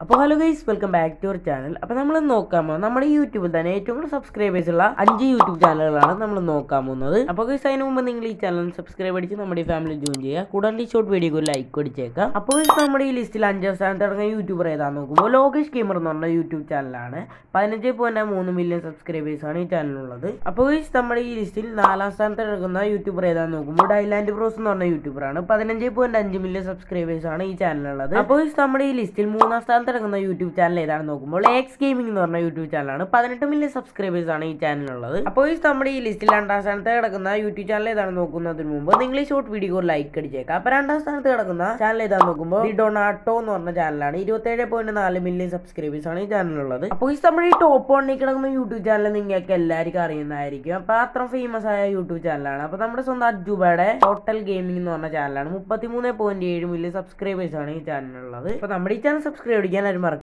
അപ്പോൾ hello guys welcome back to our channel അപ്പോൾ നമ്മൾ നോക്കാൻ പോകുന്നത് നമ്മുടെ യൂട്യൂബിൽ തന്നെ ഏറ്റവും കൂടുതൽ സബ്സ്ക്രൈബേഴ്സ് ഉള്ള അഞ്ച് യൂട്യൂബ് ചാനലുകളാണ് നമ്മൾ നോക്കാൻ പോകുന്നത് അപ്പോൾ ഗൈസ് അതിന് മുമ്പ് നിങ്ങൾ ഈ ചാനൽ സബ്സ്ക്രൈബ് അടിച്ച് നമ്മുടെ ഈ ഫാമിലി ജോയിൻ ചെയ്യുക കൂടാതെ ഈ ഷോർട്ട് വീഡിയോക്ക് ഒരു ലൈക്ക് അടിച്ചേക്കാം അപ്പോൾ guys, നമ്മുടെ ഈ ലിസ്റ്റിൽ അഞ്ചാം സ്ഥാനത്ത് ഇറങ്ങിയ യൂട്യൂബർ ഏതാന്ന് നോക്കുമ്പോൾ ലോകേഷ് ഗെയിമർ എന്ന് പറഞ്ഞ യൂട്യൂബ് ചാനലാണ് പതിനഞ്ച് പോയിന്റ് മൂന്ന് മില്യൺ സബ്സ്ക്രൈബേഴ്സ് ആണ് ഈ ചാനലിനുള്ളത് അപ്പോൾ guys, നമ്മുടെ ഈ ലിസ്റ്റിൽ നാലാം സ്ഥാനത്ത് ഇറങ്ങുന്ന യൂട്യൂബർ ഏതാന്ന് നോക്കുമ്പോൾ ഡൈലാൻഡ് ബ്രോസ് എന്ന് പറഞ്ഞ യൂട്യൂബറാണ് പതിനഞ്ച് പോയിന്റ് അഞ്ച് മില്യൺ സബ്സ്ക്രൈബേഴ്സ് ആണ് ഈ ചാനലിനുള്ളത് അപ്പോൾ guys, നമ്മുടെ ഈ ലിസ്റ്റിൽ മൂന്നാം സ്ഥാനത്ത് ഇറങ്ങുന്ന യൂട്യൂബ് ചാനൽ ഏതാണെന്ന് നോക്കുമ്പോൾ എക്സ് ഗെയിമിംഗ് എന്ന് പറഞ്ഞ യൂട്യൂബ് ചാനലാണ് പതിനെട്ട് മില്യൺ സബ്സ്ക്രൈബേഴ്സ് ആണ് ഈ ചാനലിനുള്ളത് അപ്പോൾ guys, നമ്മുടെ ഈ ലിസ്റ്റിൽ രണ്ടാം സ്ഥാനത്ത് കിടക്കുന്ന യൂട്യൂബ് ചാനൽ ഏതാണെന്ന് നോക്കുന്നതിന് മുമ്പ് നിങ്ങൾ ഈ ഷോർട്ട് വീഡിയോ ലൈക്ക് അടിച്ചേക്കാം അപ്പോൾ രണ്ടാം സ്ഥാനത്ത് കിടക്കുന്ന ചാനൽ ഏതാണെന്ന് നോക്കുമ്പോൾ ഈ ഡൊണാട്ടോ എന്ന് പറഞ്ഞ ചാനലാണ് ഇരുപത്തേഴ് പോയിന്റ് നാല് മില്യൺ സബ്സ്ക്രൈബേഴ്സ് ആണ് ഈ ചാനലിനുള്ളത് അപ്പോൾ guys, നമ്മുടെ ഈ ടോപ്പ് വണ്ണിൽ കിടക്കുന്ന യൂട്യൂബ് ചാനൽ നിങ്ങൾക്ക് എല്ലാവർക്കും അറിയുന്നതായിരിക്കും അപ്പോൾ അത്ര ഫേമസ് ആയ യൂട്യൂബ് ചാനലാണ് അപ്പോൾ നമ്മുടെ സ്വന്തം അജുബയുടെ ടോട്ടൽ ഗെയിമിംഗ് എന്ന് പറഞ്ഞ ചാനലാണ് മുപ്പത്തിമൂന്ന് പോയിന്റ് ഏഴ് മില്യൺ സബ്സ്ക്രൈബേഴ്സ് ആണ് ഈ ചാനലിനുള്ളത് അപ്പോൾ നമ്മുടെ ഈ ചാനൽ സബ്സ്ക്രൈബ് ചെയ്യാൻ ആരും മറക്കരുത്